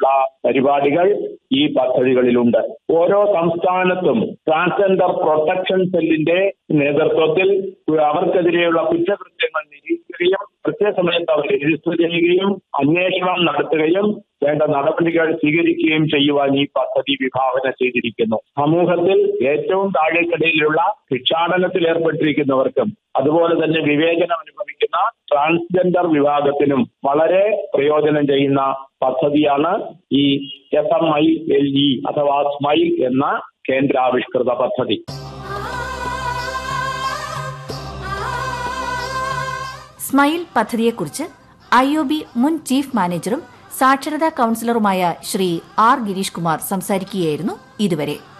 ഉൾപ്പെടെയുള്ള പരിപാടികൾ ഈ പദ്ധതികളിലുണ്ട് ഓരോ സംസ്ഥാനത്തും ട്രാൻസ്ജെൻഡർ പ്രൊട്ടക്ഷൻ സെല്ലിന്റെ നേതൃത്വത്തിൽ അവർക്കെതിരെയുള്ള കുറ്റകൃത്യങ്ങൾ നിരീക്ഷിക്കുകയും കൃത്യസമയത്ത് അവർ രജിസ്റ്റർ ചെയ്യുകയും അന്വേഷണം നടത്തുകയും വേണ്ട നടപടികൾ സ്വീകരിക്കുകയും ചെയ്യുവാൻ ഈ പദ്ധതി വിഭാവന ചെയ്തിരിക്കുന്നു സമൂഹത്തിൽ ഏറ്റവും താഴേക്കടയിലുള്ള ഭിക്ഷാടനത്തിൽ ഏർപ്പെട്ടിരിക്കുന്നവർക്കും അതുപോലെ തന്നെ വിവേചനം അനുഭവിക്കുന്ന ട്രാൻസ്ജെൻഡർ വിഭാഗത്തിനും വളരെ പ്രയോജനം ചെയ്യുന്ന പദ്ധതിയാണ് ഈ S M I L E അഥവാ സ്മൈൽ എന്ന കേന്ദ്രാവിഷ്കൃത പദ്ധതി സ്മൈൽ പദ്ധതിയെക്കുറിച്ച് ഐ ഒ ബി മുൻ ചീഫ് മാനേജറും സാക്ഷരതാ കൌൺസിലറുമായ ശ്രീ ആർ ഗിരീഷ് കുമാർ സംസാരിക്കുകയായിരുന്നു ഇതുവരെ